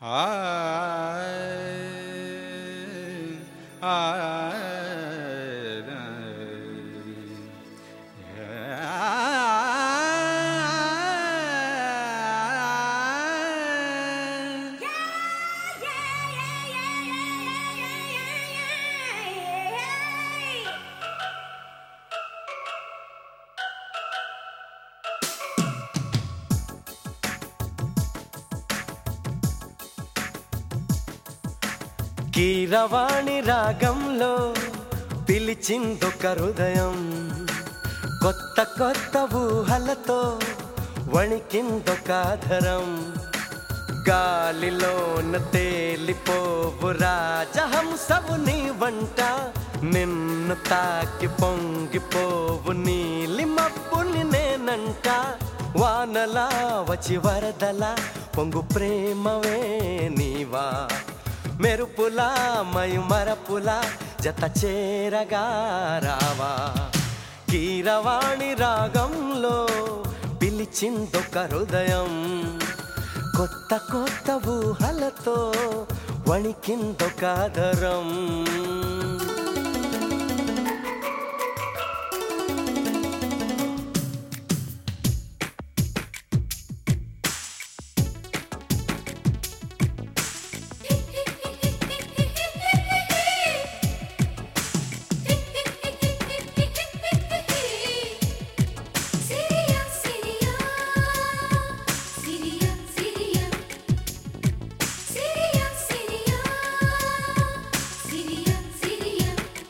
కీరవాణి రాగంలో పిలిచిందొక హృదయం కొత్త కొత్త ఊహలతో వణికిందొక ధరం గాలిలోన తేలిపోవు రాజహంసవు నీ వంట నిన్ను తాకి పొంగిపోవు నీలి మబ్బుని నేనంట వానలా వచ్చి వరదలా పొంగు ప్రేమవే నీవా మెరుపులా మయుమరపులా జత చేరగా రావా కీరవాణి రాగంలో పిలిచిందొక హృదయం కొత్త కొత్త ఊహలతో వణికిందొక ధరం సిరియా సిరియా సిరియా సిరియా సిరియా సిరియా సిరియా సిరియా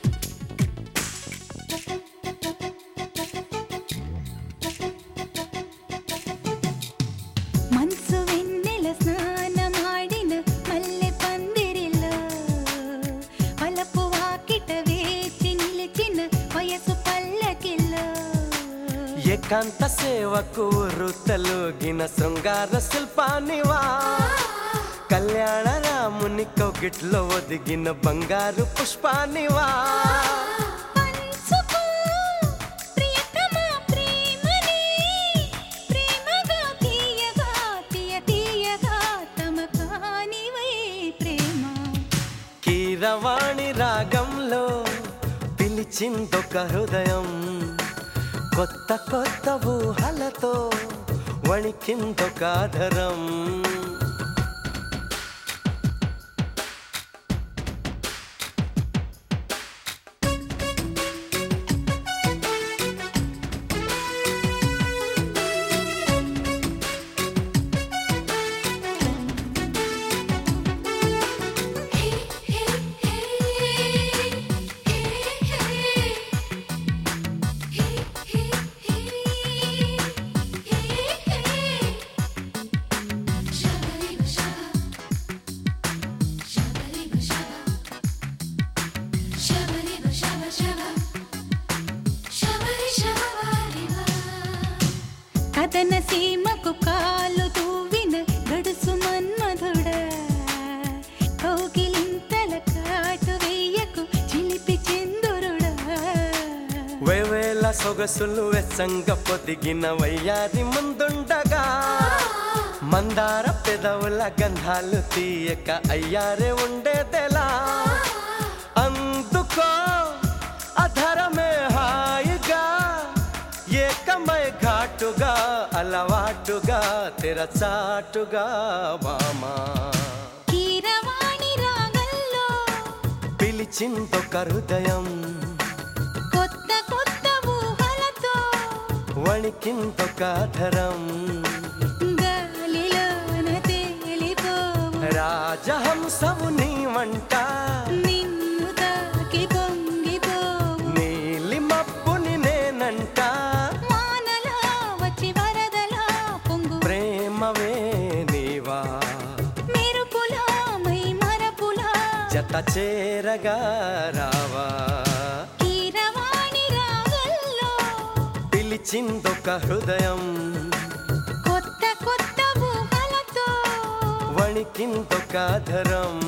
ಮನ್ಸು ವೆನ್ನೆಲ ಸ್ನಾನ ಮಾಡಿನ ಮಲ್ಲೆ పందిరిల వలపు వాకిట వేచి నిలిచిన వయసు పల్లకిల్ల ఏకాంత సేవకు రుతలుగిన శృంగార శిల్పానివా కళ్యాణ రాముని కౌగిట్లో ఒదిగిన బంగారు పుష్పానివా పంచుకో ప్రియతమా ప్రేమని ప్రేమగా తీయగా తీయ తీయగా తమకానివై ప్రేమ కీరవాణి రాగంలో పిలిచిందొక హృదయం కొత్త కొత్త ఊహలతో వణికిందొక ధరం కథన సీమకు కాలు తూవిన గడుసు మన్మధుడ కౌగిలింతల కాటు వెయ్యకు చిలిపి చందురుడా వేవేల సొగసులు వెచ్చంగ పొదిగిన వయ్యారి ముందుండగా మందార పెదవుల గంధాలు తీయక అయ్యారే ఉండేదెలా అందుకో అధరమే హాయిగా ఏకమై ఘాటుగా అలవాటుగా తెరచాటుగా వామా కీరవాణి రాగంలో పిలిచిందొక హృదయం కొత్త కొత్త ఊహలతో వణికిందొక ధరం గాలిలోన తేలిపోవు రాజహంసవు నీ వంట నిన్ను తాకి పొంగిపోవు నీలి మబ్బుని నేనంట వానలా వచ్చి వరదలా పొంగు ప్రేమవే నీవా మెరుపులా మై మరపులా జత చేరగా రావా కీరవాణి రాగంలో పిలిచిందొక హృదయం కొత్త కొత్త ఊహలతో వణికిందొక ధరం